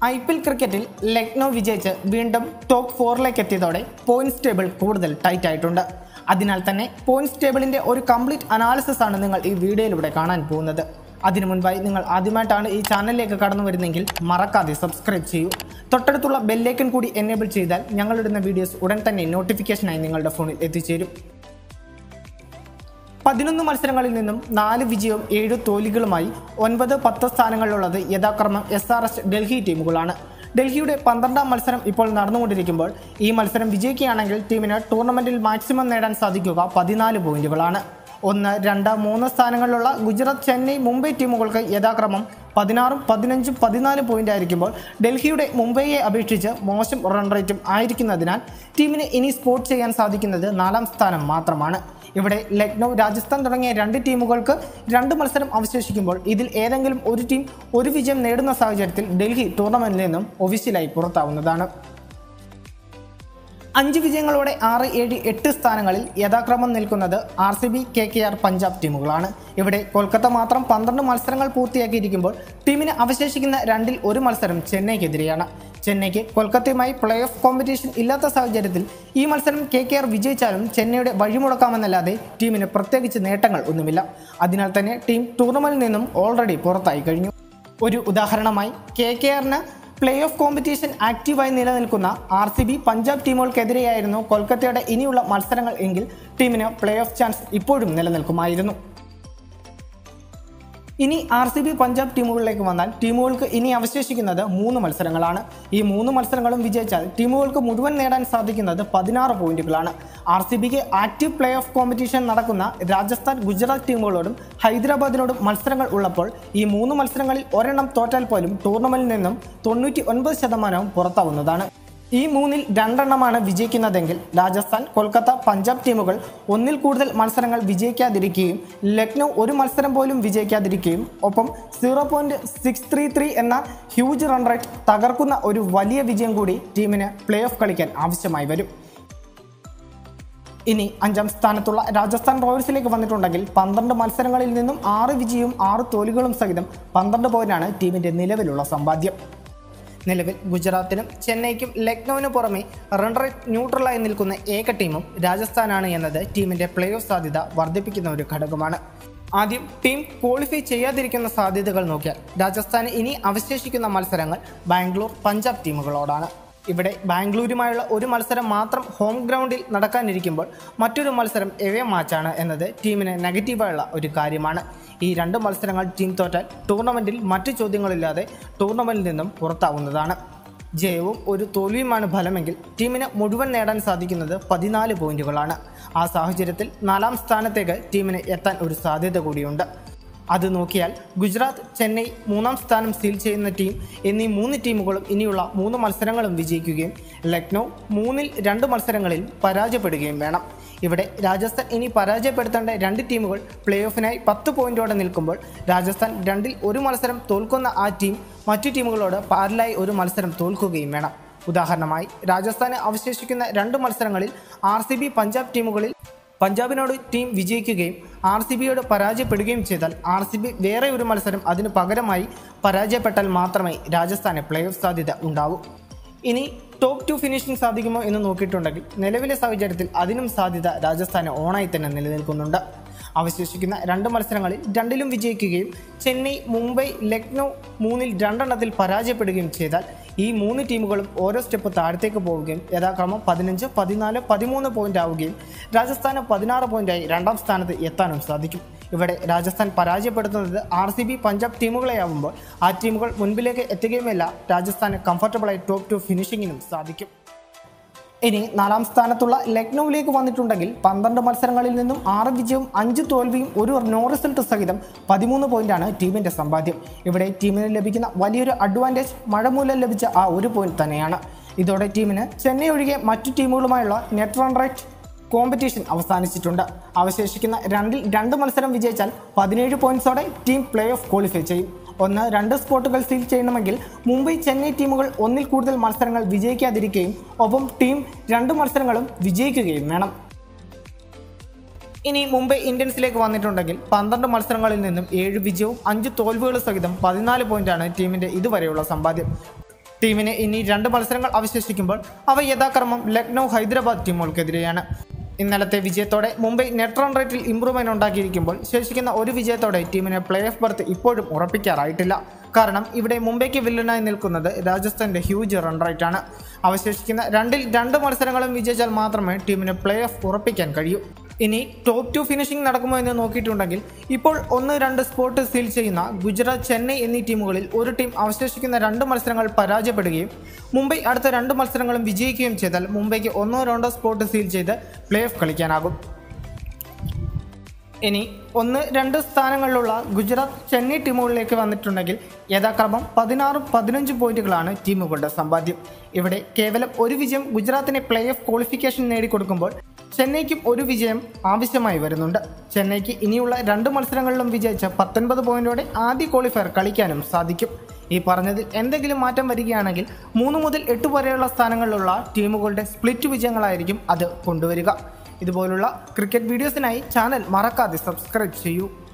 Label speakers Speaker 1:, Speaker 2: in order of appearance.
Speaker 1: I P L ക്രിക്കറ്റിൽ ലക്നൗ വിജയിച്ച് വീണ്ടും ടോപ്പ് ഫോറിലേക്ക് എത്തിയതോടെ പോയിന്റ്സ് ടേബിൾ കൂടുതൽ ടൈറ്റ് ആയിട്ടുണ്ട് അതിനാൽ തന്നെ പോയിന്റ്സ് ടേബിളിന്റെ ഒരു കംപ്ലീറ്റ് അനാലിസിസ് ആണ് നിങ്ങൾ ഈ വീഡിയോയിലൂടെ കാണാൻ പോകുന്നത് അതിനു മുൻപായി നിങ്ങൾ ആദ്യമായിട്ടാണ് ഈ ചാനലിലേക്ക് കടന്നു വരുന്നെങ്കിൽ മറക്കാതെ സബ്സ്ക്രൈബ് ചെയ്യൂ തൊട്ടടുത്തുള്ള ബെല്ലേക്കൻ കൂടി എനേബിൾ ചെയ്താൽ ഞങ്ങളിടുന്ന വീഡിയോസ് ഉടൻ തന്നെ നോട്ടിഫിക്കേഷനായി നിങ്ങളുടെ ഫോണിൽ എത്തിച്ചേരും പതിനൊന്ന് മത്സരങ്ങളിൽ നിന്നും നാല് വിജയവും ഏഴ് തോൽവികളുമായി ഒൻപത് പത്ത് സ്ഥാനങ്ങളിലുള്ളത് യഥാക്രമം എസ് ആർ എസ് ഡൽഹി ടീമുകളാണ് ഡൽഹിയുടെ പന്ത്രണ്ടാം മത്സരം ഇപ്പോൾ നടന്നുകൊണ്ടിരിക്കുമ്പോൾ ഈ മത്സരം വിജയിക്കുകയാണെങ്കിൽ ടീമിന് ടൂർണമെന്റിൽ മാക്സിമം നേടാൻ സാധിക്കുക പതിനാല് പോയിന്റുകളാണ് ഒന്ന് രണ്ട് മൂന്ന് സ്ഥാനങ്ങളിലുള്ള ഗുജറാത്ത് ചെന്നൈ മുംബൈ ടീമുകൾക്ക് യഥാക്രമം പതിനാറും പതിനഞ്ചും പതിനാല് പോയിന്റ് ആയിരിക്കുമ്പോൾ ഡൽഹിയുടെ മുംബൈയെ അപേക്ഷിച്ച് മോശം റൺ റേറ്റും ആയിരിക്കുന്നതിനാൽ ടീമിന് ഇനി സ്പോട്ട് ചെയ്യാൻ സാധിക്കുന്നത് നാലാം സ്ഥാനം മാത്രമാണ് ഇവിടെ ലക്നൗ രാജസ്ഥാൻ തുടങ്ങിയ രണ്ട് ടീമുകൾക്ക് രണ്ട് മത്സരം അവശേഷിക്കുമ്പോൾ ഇതിൽ ഏതെങ്കിലും ഒരു ടീം ഒരു വിജയം നേടുന്ന സാഹചര്യത്തിൽ ഡൽഹി ടൂർണമെന്റിൽ നിന്നും ഒഫീഷ്യലായി പുറത്താവുന്നതാണ് അഞ്ച് വിജയങ്ങളോടെ ആറ് ഏഴ് എട്ട് സ്ഥാനങ്ങളിൽ യഥാക്രമം നിൽക്കുന്നത് R C B K K R Punjab ടീമുകളാണ് ഇവിടെ കൊൽക്കത്ത മാത്രം പന്ത്രണ്ട് മത്സരങ്ങൾ പൂർത്തിയാക്കിയിരിക്കുമ്പോൾ ടീമിന് അവശേഷിക്കുന്ന രണ്ടിൽ ഒരു മത്സരം ചെന്നൈക്കെതിരെയാണ് ചെന്നൈക്ക് കൊൽക്കത്തയുമായി പ്ലേ ഓഫ് കോമ്പറ്റീഷൻ ഇല്ലാത്ത സാഹചര്യത്തിൽ ഈ മത്സരം കെ കെ ആർ വിജയിച്ചാലും ചെന്നൈയുടെ വഴിമുടക്കാമെന്നല്ലാതെ ടീമിന് പ്രത്യേകിച്ച് നേട്ടങ്ങൾ ഒന്നുമില്ല അതിനാൽ തന്നെ ടീം ടൂർണമെന്റിൽ നിന്നും ഓൾറെഡി പുറത്തായി കഴിഞ്ഞു ഒരു ഉദാഹരണമായി കെ കെ ആറിന് പ്ലേ ഓഫ് കോമ്പറ്റീഷൻ ആക്റ്റീവായി നിലനിൽക്കുന്ന ആർ സി ബി പഞ്ചാബ് ടീമുകൾക്കെതിരെയായിരുന്നു കൊൽക്കത്തയുടെ ഇനിയുള്ള മത്സരങ്ങൾ എങ്കിൽ ടീമിന് പ്ലേ ഓഫ് ചാൻസ് ഇപ്പോഴും നിലനിൽക്കുമായിരുന്നു ഇനി ആർ സി ബി പഞ്ചാബ് ടീമുകളിലേക്ക് വന്നാൽ ടീമുകൾക്ക് ഇനി അവശേഷിക്കുന്നത് മൂന്ന് മത്സരങ്ങളാണ് ഈ മൂന്ന് മത്സരങ്ങളും വിജയിച്ചാൽ ടീമുകൾക്ക് മുഴുവൻ നേടാൻ സാധിക്കുന്നത് പതിനാറ് പോയിന്റുകളാണ് ആർ സി ബിക്ക് ആക്റ്റീവ് പ്ലേ ഓഫ് കോമ്പറ്റീഷൻ നടക്കുന്ന രാജസ്ഥാൻ ഗുജറാത്ത് ടീമുകളോടും ഹൈദരാബാദിനോടും മത്സരങ്ങൾ ഉള്ളപ്പോൾ ഈ മൂന്ന് മത്സരങ്ങളിൽ ഒരെണ്ണം തോറ്റാൽ പോലും ടൂർണമെന്റിൽ നിന്നും തൊണ്ണൂറ്റി ഒൻപത് ശതമാനവും പുറത്താവുന്നതാണ് ഈ മൂന്നിൽ രണ്ടെണ്ണമാണ് വിജയിക്കുന്നതെങ്കിൽ രാജസ്ഥാൻ കൊൽക്കത്ത പഞ്ചാബ് ടീമുകൾ ഒന്നിൽ കൂടുതൽ മത്സരങ്ങൾ വിജയിക്കാതിരിക്കുകയും ലക്നൗ ഒരു മത്സരം പോലും വിജയിക്കാതിരിക്കുകയും ഒപ്പം zero point six three three എന്ന ഹ്യൂജ് റൺ റേറ്റ് തകർക്കുന്ന ഒരു വലിയ വിജയം കൂടി ടീമിന് പ്ലേ ഓഫ് കളിക്കാൻ ആവശ്യമായി വരും ഇനി അഞ്ചാം സ്ഥാനത്തുള്ള രാജസ്ഥാൻ റോയൽസിലേക്ക് വന്നിട്ടുണ്ടെങ്കിൽ പന്ത്രണ്ട് മത്സരങ്ങളിൽ നിന്നും ആറ് വിജയവും ആറ് തോൽവികളും സഹിതം പന്ത്രണ്ട് പോയിന്റാണ് ടീമിന്റെ നിലവിലുള്ള സമ്പാദ്യം നിലവിൽ ഗുജറാത്തിനും ചെന്നൈക്കും ലക്നൌവിന് പുറമെ റൺ റേറ്റ് ന്യൂട്രലായി നിൽക്കുന്ന ഏക ടീമും രാജസ്ഥാനാണ് എന്നത് ടീമിന്റെ പ്ലേ ഓഫ് സാധ്യത വർദ്ധിപ്പിക്കുന്ന ഒരു ഘടകമാണ് ആദ്യം ടീം ക്വാളിഫൈ ചെയ്യാതിരിക്കുന്ന സാധ്യതകൾ നോക്കിയാൽ രാജസ്ഥാന് ഇനി അവശേഷിക്കുന്ന മത്സരങ്ങൾ ബാംഗ്ലൂർ പഞ്ചാബ് ടീമുകളോടാണ് ഇവിടെ ബാംഗ്ലൂരുമായുള്ള ഒരു മത്സരം മാത്രം ഹോം ഗ്രൗണ്ടിൽ നടക്കാനിരിക്കുമ്പോൾ മറ്റൊരു മത്സരം എവേ മാച്ചാണ് എന്നത് ടീമിന് നെഗറ്റീവായുള്ള ഒരു കാര്യമാണ് ഈ രണ്ട് മത്സരങ്ങൾ ടീം തോറ്റാൽ ടൂർണമെൻറ്റിൽ മറ്റു ചോദ്യങ്ങളില്ലാതെ ടൂർണമെൻറ്റിൽ നിന്നും പുറത്താവുന്നതാണ് ജയവും ഒരു തോൽവിയുമാണ് ഫലമെങ്കിൽ ടീമിന് മുഴുവൻ നേടാൻ സാധിക്കുന്നത് പതിനാല് പോയിന്റുകളാണ് ആ സാഹചര്യത്തിൽ നാലാം സ്ഥാനത്തേക്ക് ടീമിന് എത്താൻ ഒരു സാധ്യത കൂടിയുണ്ട് അത് നോക്കിയാൽ ഗുജറാത്ത് ചെന്നൈ മൂന്നാം സ്ഥാനം സീൽ ചെയ്യുന്ന ടീം എന്നീ മൂന്ന് ടീമുകളും ഇനിയുള്ള മൂന്ന് മത്സരങ്ങളും വിജയിക്കുകയും ലക്നൗ മൂന്നിൽ രണ്ട് മത്സരങ്ങളിൽ പരാജയപ്പെടുകയും വേണം ഇവിടെ രാജസ്ഥാൻ ഇനി പരാജയപ്പെടുത്തേണ്ട രണ്ട് ടീമുകൾ പ്ലേ ഓഫിനായി പത്ത് പോയിന്റോടെ നിൽക്കുമ്പോൾ രാജസ്ഥാൻ രണ്ടിൽ ഒരു മത്സരം തോൽക്കുന്ന ആ ടീം മറ്റു ടീമുകളോട് പാരലായി ഒരു മത്സരം തോൽക്കുകയും വേണം ഉദാഹരണമായി രാജസ്ഥാന് അവശേഷിക്കുന്ന രണ്ട് മത്സരങ്ങളിൽ ആർ സി ബി പഞ്ചാബ് ടീമുകളിൽ പഞ്ചാബിനോട് ടീം വിജയിക്കുകയും ആർ സി ബിയോട് പരാജയപ്പെടുകയും ചെയ്താൽ ആർ സി ബി വേറെ ഒരു മത്സരം അതിന് പകരമായി പരാജയപ്പെട്ടാൽ മാത്രമേ രാജസ്ഥാന് പ്ലേ ഓഫ് സാധ്യത ഉണ്ടാവൂ ഇനി ടോപ്പ് ടു ഫിനിഷിംഗ് സാധിക്കുമോ എന്ന് നോക്കിയിട്ടുണ്ടെങ്കിൽ നിലവിലെ സാഹചര്യത്തിൽ അതിനും സാധ്യത രാജസ്ഥാന് ഓണായി തന്നെ നിലനിൽക്കുന്നുണ്ട് അവശേഷിക്കുന്ന രണ്ട് മത്സരങ്ങളിൽ രണ്ടിലും വിജയിക്കുകയും ചെന്നൈ മുംബൈ ലക്നൗ മൂന്നിൽ രണ്ടെണ്ണത്തിൽ പരാജയപ്പെടുകയും ചെയ്താൽ ഈ മൂന്ന് ടീമുകളും ഓരോ സ്റ്റെപ്പ് താഴത്തേക്ക് പോവുകയും യഥാക്രമം പതിനഞ്ച് പതിനാല് പതിമൂന്ന് പോയിന്റ് ആവുകയും രാജസ്ഥാന് പതിനാറ് പോയിന്റായി രണ്ടാം സ്ഥാനത്ത് എത്താനും സാധിക്കും ഇവിടെ രാജസ്ഥാൻ പരാജയപ്പെടുത്തുന്നത് ആർ സി ബി പഞ്ചാബ് ടീമുകളെയാവുമ്പോൾ ആ ടീമുകൾ മുൻപിലേക്ക് എത്തുകയുമില്ല രാജസ്ഥാന് കംഫർട്ടബിളായി ടോപ്പ് ടു ഫിനിഷിങ്ങിനും സാധിക്കും ഇനി നാലാം സ്ഥാനത്തുള്ള ലക്നൌവിലേക്ക് വന്നിട്ടുണ്ടെങ്കിൽ പന്ത്രണ്ട് മത്സരങ്ങളിൽ നിന്നും ആറ് വിജയവും അഞ്ച് തോൽവിയും ഒരു നോ റിസൾട്ട് സഹിതം പതിമൂന്ന് പോയിന്റാണ് ടീമിന്റെ സമ്പാദ്യം ഇവിടെ ടീമിന് ലഭിക്കുന്ന വലിയൊരു അഡ്വാൻറ്റേജ് മഴ മൂലം ലഭിച്ച ആ ഒരു പോയിന്റ് തന്നെയാണ് ഇതോടെ ടീമിന് ചെന്നൈ ഒഴികെ മറ്റു ടീമുകളുമായുള്ള നെറ്റ് റൺ റേറ്റ് കോമ്പറ്റീഷൻ അവസാനിച്ചിട്ടുണ്ട് അവശേഷിക്കുന്ന രണ്ടിൽ രണ്ട് മത്സരം വിജയിച്ചാൽ പതിനേഴ് പോയിന്റ്സോടെ ടീം പ്ലേ ഓഫ് ക്വാളിഫൈ ചെയ്യും ഒന്ന് രണ്ട് സ്പോട്ടുകൾ സീൽ ചെയ്യണമെങ്കിൽ മുംബൈ ചെന്നൈ ടീമുകൾ ഒന്നിൽ കൂടുതൽ മത്സരങ്ങൾ വിജയിക്കാതിരിക്കുകയും ഒപ്പം ടീം രണ്ട് മത്സരങ്ങളും വിജയിക്കുകയും വേണം ഇനി മുംബൈ ഇന്ത്യൻസിലേക്ക് വന്നിട്ടുണ്ടെങ്കിൽ പന്ത്രണ്ട് മത്സരങ്ങളിൽ നിന്നും ഏഴ് വിജയവും അഞ്ച് തോൽവികളും സഹിതം പതിനാല് പോയിന്റാണ് ടീമിന്റെ ഇതുവരെയുള്ള സമ്പാദ്യം ടീമിന് ഇനി രണ്ട് മത്സരങ്ങൾ അവശേഷിക്കുമ്പോൾ അവ യഥാക്രമം ലക്നൗ ഹൈദരാബാദ് ടീമുകൾക്കെതിരെയാണ് ഇന്നലത്തെ വിജയത്തോടെ മുംബൈ നെറ്റ് റൺ റേറ്റിൽ ഇംപ്രൂവ്മെന്റ് ഉണ്ടാക്കിയിരിക്കുമ്പോൾ ശേഷിക്കുന്ന ഒരു വിജയത്തോടെ ടീമിന് പ്ലേ ഓഫ് ബർത്ത് ഇപ്പോഴും ഉറപ്പിക്കാറായിട്ടില്ല കാരണം ഇവിടെ മുംബൈക്ക് വില്ലനായി നിൽക്കുന്നത് രാജസ്ഥാന്റെ ഹ്യൂജ് റൺ റേറ്റ് ആണ് അവശേഷിക്കുന്ന രണ്ടിൽ രണ്ട് മത്സരങ്ങളും വിജയിച്ചാൽ മാത്രമേ ടീമിന് പ്ലേ ഓഫ് ഉറപ്പിക്കാൻ കഴിയൂ ഇനി ടോപ്പ് ടു ഫിനിഷിംഗ് നടക്കുമോ എന്ന് നോക്കിയിട്ടുണ്ടെങ്കിൽ ഇപ്പോൾ ഒന്ന് രണ്ട് സ്പോട്ട് സീൽ ചെയ്യുന്ന ഗുജറാത്ത് ചെന്നൈ എന്നീ ടീമുകളിൽ ഒരു ടീം അവശേഷിക്കുന്ന രണ്ട് മത്സരങ്ങൾ പരാജയപ്പെടുകയും മുംബൈ അടുത്ത രണ്ട് മത്സരങ്ങളും വിജയിക്കുകയും ചെയ്താൽ മുംബൈക്ക് ഒന്നോ രണ്ടോ സ്പോട്ട് സീൽ ചെയ്ത് പ്ലേ ഓഫ് കളിക്കാനാകും ഇനി ഒന്ന് രണ്ട് സ്ഥാനങ്ങളിലുള്ള ഗുജറാത്ത് ചെന്നൈ ടീമുകളിലേക്ക് വന്നിട്ടുണ്ടെങ്കിൽ യഥാക്രമം പതിനാറും പതിനഞ്ചും പോയിന്റുകളാണ് ടീമുകളുടെ സമ്പാദ്യം ഇവിടെ കേവലം ഒരു വിജയം ഗുജറാത്തിനെ പ്ലേ ഓഫ് ക്വാളിഫിക്കേഷൻ നേടിക്കൊടുക്കുമ്പോൾ ചെന്നൈക്കും ഒരു വിജയം ആവശ്യമായി വരുന്നുണ്ട് ചെന്നൈക്ക് ഇനിയുള്ള രണ്ട് മത്സരങ്ങളിലും വിജയിച്ച പത്തൊൻപത് പോയിന്റോടെ ആദ്യ ക്വാളിഫയർ കളിക്കാനും സാധിക്കും ഈ പറഞ്ഞതിൽ എന്തെങ്കിലും മാറ്റം വരികയാണെങ്കിൽ മൂന്ന് മുതൽ എട്ട് വരെയുള്ള സ്ഥാനങ്ങളിലുള്ള ടീമുകളുടെ സ്പ്ലിറ്റ് വിജയങ്ങളായിരിക്കും അത് കൊണ്ടുവരിക ഇതുപോലുള്ള ക്രിക്കറ്റ് വീഡിയോസിനായി ചാനൽ മറക്കാതെ സബ്സ്ക്രൈബ് ചെയ്യൂ